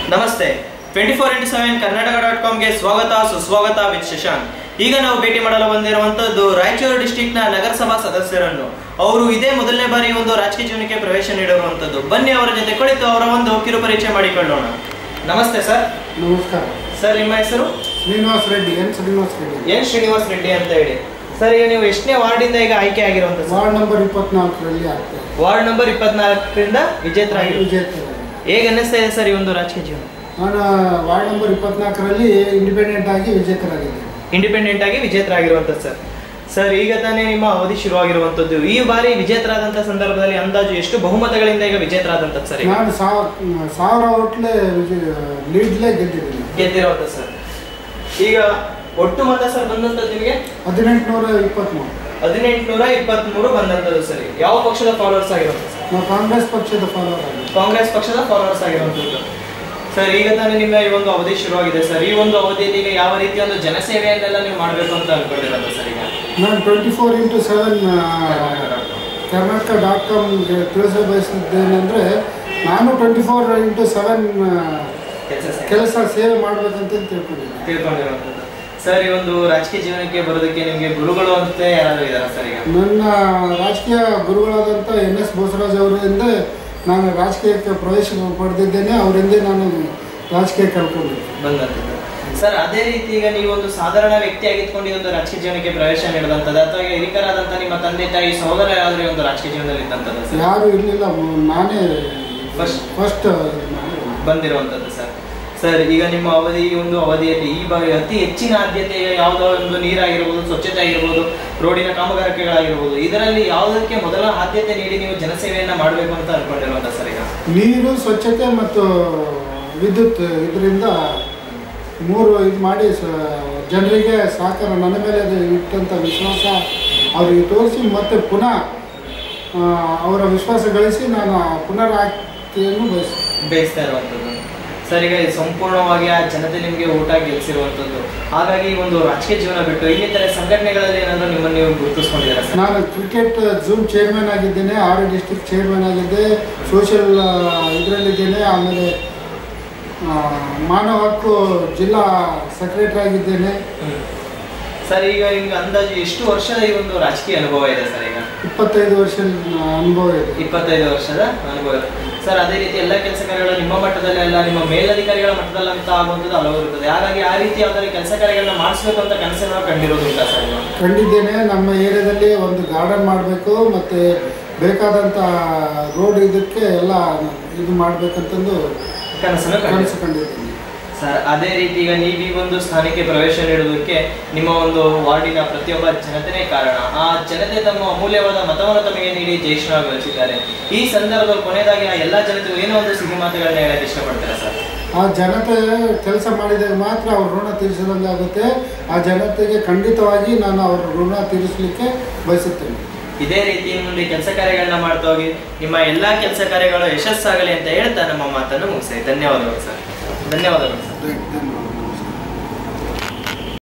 ನಮಸ್ತೆ twenty four into seven Karnataka dot ಕಾಮ್ಗೆ ಸ್ವಾಗತ ಸುಸ್ವಾಗತ ವಿತ್ ಶಶಾಂಕ್ ಈಗ ನಾವು ಭೇಟಿ ಮಾಡಲು ಬಂದಿರುವಂತದ್ದು ರಾಯಚೂರು ಡಿಸ್ಟಿಕ್ ನ ನಗರಸಭಾ ಸದಸ್ಯರನ್ನು ಅವರು ಇದೇ ಮೊದಲನೇ ಬಾರಿ ಒಂದು ರಾಜಕೀಯ ಜೀವನಕ್ಕೆ ಪ್ರವೇಶ ನೀಡಿರುವಂತದ್ದು ಬನ್ನಿ ಅವರ ಜೊತೆ ಕುಳಿತು ಅವರ ಒಂದು ಕಿರು ಪರಿಚಯ ಮಾಡಿಕೊಳ್ಳೋಣ ನಮಸ್ತೆ ಸರ್ ನಮಸ್ಕಾರ ಸರ್ ನಿಮ್ಮ ಹೆಸರು ಶ್ರೀನಿವಾಸ್ ರೆಡ್ಡಿ ಎನ್ ಶ್ರೀನಿವಾಸ್ ರೆಡ್ಡಿ ಎನ್ ಶ್ರೀನಿವಾಸ್ ರೆಡ್ಡಿ ಅಂತ ಹೇಳಿ ಸರ್ ಈಗ ನೀವು ಎಷ್ಟನೇ ವಾರ್ಡಿಂದ ಈಗ ಆಯ್ಕೆ ಆಗಿರುವಂತ ಸರ್ ವಾರ್ಡ್ ನಂಬರ್ ಇಪ್ಪತ್ನಾಲ್ಕರಲ್ಲಿ ಆಗ್ತದೆ ವಾರ್ಡ್ ನಂಬರ್ ಇಪ್ಪತ್ನಾಲ್ಕರಿಂದ ವಿಜೇತರಾಗಿರು ವಿಜೇತ ಹೇಗೆ ಅನ್ನಿಸ್ತಾ ಇದೆ ಸರ್ ಈ ಒಂದು ರಾಜಕೀಯ ಜೀವನ ನಾನು ವಾರ್ಡ್ ನಂಬರ್ ಇಪ್ಪತ್ನಾಲ್ಕರಲ್ಲಿ ಇಂಡಿಪೆಂಡೆಂಟ್ ಆಗಿ ವಿಜೇತರಾಗಿದ್ದೇನೆ ಇಂಡಿಪೆಂಡೆಂಟ್ ಆಗಿ ವಿಜೇತರಾಗಿರುವಂಥದ್ದು ಸರ್ ಸರ್ ಈಗ ತಾನೇ ನಿಮ್ಮ ಅವಧಿ ಶುರುವಾಗಿರುವಂಥದ್ದು ಈ ಬಾರಿ ವಿಜೇತರಾದಂಥ ಸಂದರ್ಭದಲ್ಲಿ ಅಂದಾಜು ಎಷ್ಟು ಬಹುಮತಗಳಿಂದ ಈಗ ವಿಜೇತರಾದಂಥದ್ದು ಸರ್ ಈಗ ನಾನು ಸಾವ ಸಾವಿರ ಓಟ್ಲೆ ವಿಜಯ ಲೀಡ್ಲೇ ಗೆದ್ದಿದ್ದೀನಿ ಗೆದ್ದಿರುವಂಥದ್ದು ಸರ್ ಈಗ ಒಟ್ಟು ಮತ ಸರ್ ಬಂದಂಥದ್ದು ನಿಮಗೆ ಹದಿನೆಂಟುನೂರ ಇಪ್ಪತ್ತ್ಮೂರು ಹದಿನೆಂಟುನೂರ ಇಪ್ಪತ್ತ್ಮೂರು ಬಂದಂಥದ್ದು ಸರಿ ಯಾವ ಪಕ್ಷದ ಫಾಲೋವರ್ಸ್ ಆಗಿರುವಂಥದ್ದು ಸರ್ ನಾವು ಕಾಂಗ್ರೆಸ್ ಪಕ್ಷದ ಫಾಲೋವರ್ ಆಗಿದೆ ಕಾಂಗ್ರೆಸ್ ಪಕ್ಷದ ಫಾಲೋವರ್ಸ್ ಆಗಿರುವಂಥದ್ದು ಸರ್ ಈಗ ತಾನೇ ನಿಮ್ಮ ಈ ಒಂದು ಅವಧಿ ಶುರುವಾಗಿದೆ ಸರ್ ಈ ಒಂದು ಅವಧಿಯಲ್ಲಿ ಈಗ ಯಾವ ರೀತಿಯ ಒಂದು ಜನಸೇವೆಯನ್ನೆಲ್ಲ ನೀವು ಮಾಡಬೇಕು ಅಂತ ಅನ್ಕೊಂಡಿರೋದು ಸರ್ ಈಗ ನಾನು twenty four into seven Karnataka dot ಕಾಮ್ಗೆ ತಿಳಿಸ ಬಯಸಿದ್ದೇನೆಂದರೆ ನಾನು ಟ್ವೆಂಟಿ ಫೋರ್ ಇಂಟು ಸೆವೆನ್ ಕೆಲಸ ಕೆಲಸ ಸೇವೆ ಮಾಡಬೇಕಂತ ತಿಳ್ಕೊಂಡಿದ್ದೀನಿ ತಿಳ್ಕೊಂಡಿರುವಂಥದ್ದು ಸರ್ ಈ ಒಂದು ರಾಜಕೀಯ ಜೀವನಕ್ಕೆ ಬರೋದಕ್ಕೆ ನಿಮಗೆ ಗುರುಗಳು ಅಂತ ಯಾರಾದ್ರೂ ಇದಾರ ಸರ್ ಈಗ ನನ್ನ ರಾಜಕೀಯ ಗುರುಗಳಾದಂಥ ಎನ್ ಎಸ್ ಬೋಸರಾಜ್ ಅವರಿಂದ ನಾನು ರಾಜಕೀಯಕ್ಕೆ ಪ್ರವೇಶ ಪಡೆದಿದ್ದೇನೆ ಅವರಿಂದ ನಾನು ರಾಜಕೀಯ ಕಲ್ಕೊಂಡಿದ್ದೆ ಬಂದಂಥದ್ದು ಸರ್ ಅದೇ ರೀತಿ ಈಗ ನೀವು ಒಂದು ಸಾಧಾರಣ ವ್ಯಕ್ತಿ ಆಗಿದ್ಕೊಂಡು ಈ ಒಂದು ರಾಜಕೀಯ ಜೀವನಕ್ಕೆ ಪ್ರವೇಶ ನೀಡಿದಂಥದ್ದು ಅಥವಾ ಈಗ ಹಿರಿಕರಾದಂಥ ನಿಮ್ಮ ತಂದೆ ತಾಯಿ ಸಹೋದರ ಯಾರಾದ್ರೂ ಈ ಒಂದು ರಾಜಕೀಯ ಜೀವನದಲ್ಲಿ ಇದ್ದಂಥದ್ದು ಸರ್ ಯಾರು ಇರಲಿಲ್ಲ ನಾನೇ First. ಫಸ್ಟ್ ಬಂದಿರುವಂಥದ್ದು ಸರ್ ಸರ್ ಈಗ ನಿಮ್ಮ ಅವಧಿ ಈ ಒಂದು ಅವಧಿಯಲ್ಲಿ ಈ ಬಾರಿ ಅತಿ ಹೆಚ್ಚಿನ ಆದ್ಯತೆ ಯಾವುದೋ ಒಂದು ನೀರಾಗಿರ್ಬೋದು ಸ್ವಚ್ಛತೆ ಆಗಿರ್ಬೋದು ರೋಡಿನ ಕಾಮಗಾರಿಕೆಗಳಾಗಿರ್ಬೋದು ಇದರಲ್ಲಿ ಯಾವುದಕ್ಕೆ ಮೊದಲ ಆದ್ಯತೆ ನೀಡಿ ನೀವು ಜನಸೇವೆಯನ್ನ ಮಾಡಬೇಕು ಅಂತ ಅನ್ಕೊಂಡಿರುವಂತ ಸರ್ ಈಗ ನೀರು ಸ್ವಚ್ಛತೆ ಮತ್ತು ವಿದ್ಯುತ್ ಇದರಿಂದ ಮೂರು ಇದು ಮಾಡಿ ಸ- ಜನರಿಗೆ ಸಹಕಾರ ನನ್ನ ಮೇಲೆ ಅದು ಇಟ್ಟಂಥ ವಿಶ್ವಾಸ ಅವರಿಗೆ ತೋರಿಸಿ ಮತ್ತೆ ಪುನಃ ಆ, ಅವರ ವಿಶ್ವಾಸ ಗಳಿಸಿ ನಾನು ಪುನರ್ ಆಯ್ಕೆಯನ್ನು ಬಯಸ್ತೀನಿ ಬೇಯಿಸ್ತಾ ಇರುವಂಥದ್ದು ಸರ್ ಈಗ ಇದು ಸಂಪೂರ್ಣವಾಗಿ ಆ ಜನತೆ ನಿಮಗೆ ಊಟ ಗೆಲ್ಲಿಸಿರುವಂಥದ್ದು ಹಾಗಾಗಿ ಈ ಒಂದು ರಾಜಕೀಯ ಜೀವನ ಬಿಟ್ಟು ಇನ್ನಿತರೆ ಸಂಘಟನೆಗಳಲ್ಲಿ ಏನಾದರೂ ನಿಮ್ಮನ್ನು ನೀವು ಗುರುತಿಸ್ಕೊಂಡಿದ್ದೀರಾ ಸರ್ ನಾನು ಕ್ರಿಕೆಟ್ ಝೂಮ್ ಚೇರ್ಮನ್ ಆಗಿದ್ದೇನೆ ಆರು ಡಿಸ್ಟಿಕ್ ಚೇರ್ಮನ್ ಆಗಿದ್ದೆ ಸೋಷಿಯಲ್ ಇದರಲ್ಲಿದ್ದೇನೆ ಆಮೇಲೆ ಆ, ಮಾನವ ಹಕ್ಕು ಜಿಲ್ಲಾ ಸೆಕ್ರೆಟರಿ ಆಗಿದ್ದೇನೆ ಸರ್ ಈಗ ಈಗ ಅಂದಾಜು ಎಷ್ಟು ವರ್ಷದ ಈ ಒಂದು ರಾಜಕೀಯ ಅನುಭವ ಇದೆ ಸರ್ ಈಗ ಇಪ್ಪತ್ತೈದು ವರ್ಷ ಅನುಭವ ಇದೆ ಇಪ್ಪತ್ತೈದು ವರ್ಷದ ಅನುಭವ ಸರ್ ಅದೇ ರೀತಿ ಎಲ್ಲ ಕೆಲಸ ಕಾರ್ಯಗಳು ನಿಮ್ಮ ಮಟ್ಟದಲ್ಲಿ ಅಲ್ಲ ನಿಮ್ಮ ಮೇಲಧಿಕಾರಿಗಳ ಮಟ್ಟದಲ್ಲಿ ಅಂತ ಆಗುವಂಥದ್ದು ಹಲವು ಇರುತ್ತದೆ ಹಾಗಾಗಿ ಆ ರೀತಿ ಯಾವ್ದಾದ್ರು ಕೆಲಸ ಕಾರ್ಯಗಳನ್ನ ಮಾಡಿಸ್ಬೇಕು ಅಂತ ಕನಸನ್ನು ಕಂಡಿರೋದುಂಟಾ ಸರ್ ನೀವು? ಕಂಡಿದ್ದೇನೆ ನಮ್ಮ ಏರಿಯಾದಲ್ಲಿ ಒಂದು ಗಾರ್ಡನ್ ಮಾಡಬೇಕು ಮತ್ತು ಬೇಕಾದಂಥ ರೋಡ್ ಇದಕ್ಕೆ ಎಲ್ಲ ಇದು ಮಾಡಬೇಕಂತಂದು ಕನಸನ್ನು ಕಂಡಿದ್ದೀರಾ? ಕನಸು ಕಂಡಿದ್ದೀನಿ ಸರ್ ಅದೇ ರೀತಿ ಈಗ ನೀವು ಈ ಒಂದು ಸ್ಥಾನಕ್ಕೆ ಪ್ರವೇಶ ನೀಡುವುದಕ್ಕೆ ನಿಮ್ಮ ಒಂದು ವಾರ್ಡಿನ ಪ್ರತಿಯೊಬ್ಬ ಜನತೆನೇ ಕಾರಣ ಆ ಜನತೆ ತಮ್ಮ ಅಮೂಲ್ಯವಾದ ಮತವನ್ನು ತಮಗೆ ನೀಡಿ ಜಯಶ್ರೀಗೊಳಿಸಿದ್ದಾರೆ ಈ ಸಂದರ್ಭದಲ್ಲಿ ಕೊನೆಯದಾಗಿ ಆ ಎಲ್ಲ ಜನತೆಗೂ ಏನೋ ಒಂದು ಸಿಹಿ ಮಾತುಗಳನ್ನ ಹೇಳಕ್ಕೆ ಇಷ್ಟಪಡ್ತೀರಾ ಸರ್ ಆ ಜನತೆ ಕೆಲಸ ಮಾಡಿದಾಗ ಮಾತ್ರ ಅವ್ರ ಋಣ ತೀರಿಸಿದಂಗೆ ಆಗುತ್ತೆ ಆ ಜನತೆಗೆ ಖಂಡಿತವಾಗಿ ನಾನು ಅವ್ರ ಋಣ ತೀರಿಸಲಿಕ್ಕೆ ಬಯಸುತ್ತೇನೆ ಇದೇ ರೀತಿ ಮುಂದೆ ಕೆಲಸ ಕಾರ್ಯಗಳನ್ನ ಮಾಡ್ತಾ ಹೋಗಿ ನಿಮ್ಮ ಎಲ್ಲಾ ಕೆಲಸ ಕಾರ್ಯಗಳು ಯಶಸ್ಸಾಗಲಿ ಅಂತ ಹೇಳ್ತಾ ನಮ್ಮ ಮಾತನ್ನು ಮುಗಿಸಿ ಧನ್ಯವಾದಗಳು ಸರ್ ಧನ್ಯವಾದಗಳು ಸರ್ ಧನ್ಯವಾದ